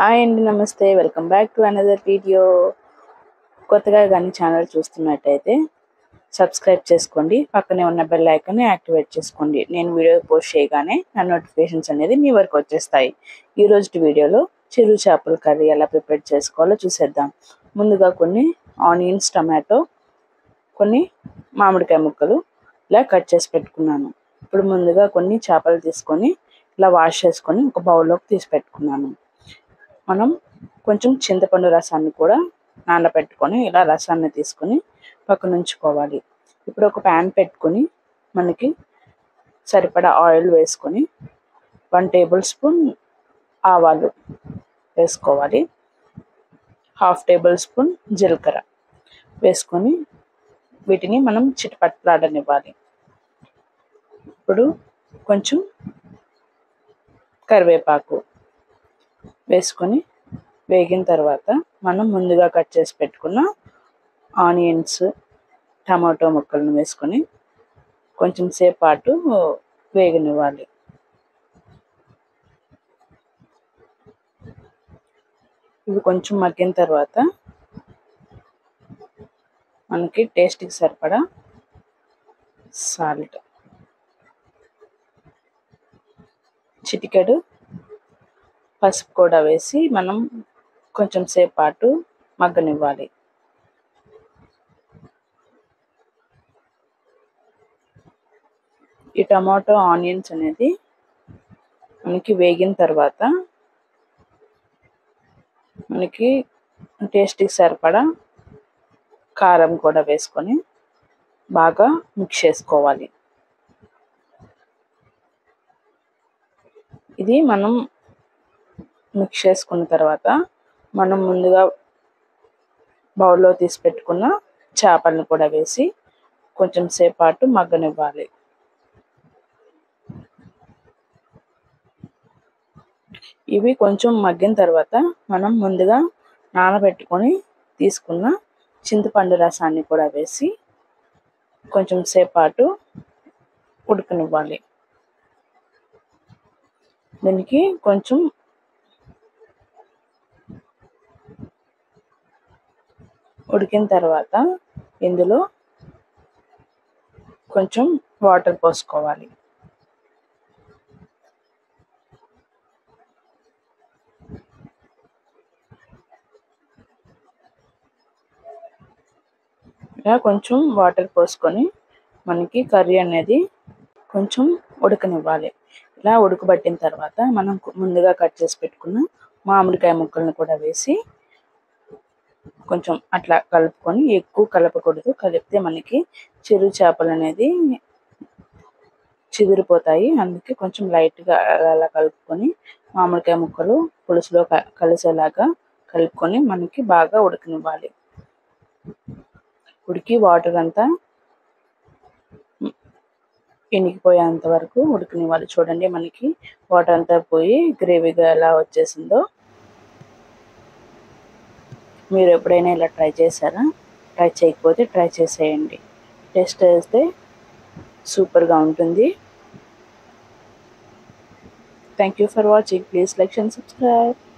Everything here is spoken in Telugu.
హాయ్ అండి నమస్తే welcome back to another video కొత్తగా కానీ ఛానల్ చూస్తున్నట్టయితే సబ్స్క్రైబ్ చేసుకోండి పక్కనే ఉన్న బెల్ ఐకాన్ని యాక్టివేట్ చేసుకోండి నేను వీడియో పోస్ట్ చేయగానే నా నోటిఫికేషన్స్ అనేది మీ వరకు వచ్చేస్తాయి ఈ రోజు వీడియోలో చిరు చేపల కర్రీ ఎలా ప్రిపేర్ చేసుకోవాలో చూసేద్దాం ముందుగా కొన్ని ఆనియన్స్ టమాటో కొన్ని మామిడికాయ ముక్కలు ఇలా కట్ చేసి పెట్టుకున్నాను ఇప్పుడు ముందుగా కొన్ని చేపలు తీసుకొని ఇలా వాష్ చేసుకొని ఒక బౌల్లోకి తీసి పెట్టుకున్నాను మనం కొంచెం చింతపండు రసాన్ని కూడా నానబెట్టుకొని ఇలా రసాన్ని తీసుకొని పక్కన ఉంచుకోవాలి ఇప్పుడు ఒక ప్యాన్ పెట్టుకొని మనకి సరిపడా ఆయిల్ వేసుకొని వన్ టేబుల్ స్పూన్ ఆవాలు వేసుకోవాలి హాఫ్ టేబుల్ స్పూన్ జీలకర్ర వేసుకొని వీటిని మనం చిటపట్లాడనివ్వాలి ఇప్పుడు కొంచెం కరివేపాకు వేసుకొని వేగిన తర్వాత మనం ముందుగా కట్ చేసి పెట్టుకున్న ఆనియన్స్ టమాటో ముక్కలను వేసుకొని కొంచెం సేపు పాటు వేగనివ్వాలి ఇవి కొంచెం మగ్గిన తర్వాత మనకి టేస్ట్కి సరిపడా సాల్ట్ చిటికెడు పసుపు కూడా వేసి మనం కొంచెం సేపు పాటు మగ్గనివ్వాలి ఈ టమాటో ఆనియన్స్ అనేది మనకి వేగిన తర్వాత మనకి టేస్ట్కి సరిపడా కారం కూడా వేసుకొని బాగా మిక్స్ చేసుకోవాలి ఇది మనం మిక్స్ చేసుకున్న తర్వాత మనం ముందుగా బౌల్లో తీసి పెట్టుకున్న చేపలను కూడా వేసి కొంచెం సేపు పాటు మగ్గనివ్వాలి ఇవి కొంచెం మగ్గిన తర్వాత మనం ముందుగా నానబెట్టుకొని తీసుకున్న చింతపండు రసాన్ని కూడా వేసి కొంచెం సేపు పాటు ఉడకనివ్వాలి దీనికి కొంచెం ఉడికిన తర్వాత ఇందులో కొంచెం వాటర్ పోసుకోవాలి ఇలా కొంచెం వాటర్ పోసుకొని మనకి కర్రీ అనేది కొంచెం ఉడకనివ్వాలి ఇలా ఉడకబట్టిన తర్వాత మనం ముందుగా కట్ చేసి పెట్టుకున్న మామిడికాయ ముక్కలను కూడా వేసి కొంచెం అట్లా కలుపుకొని ఎక్కువ కలపకూడదు కలిపితే మనకి చిరు చేపలు అనేది చిదిరిపోతాయి అందుకే కొంచెం లైట్గా అలా కలుపుకొని మామిడికాయ ముక్కలు పులుసులో కలిసేలాగా కలుపుకొని మనకి బాగా ఉడకనివ్వాలి ఉడికి వాటర్ అంతా ఇనికిపోయేంత వరకు ఉడకనివ్వాలి చూడండి మనకి వాటర్ అంతా పోయి గ్రేవీగా ఎలా వచ్చేసిందో మీరు ఎప్పుడైనా ఇలా ట్రై చేశారా ట్రై చేయకపోతే ట్రై చేసేయండి టేస్ట్ వేస్తే సూపర్గా ఉంటుంది thank you for watching please like and subscribe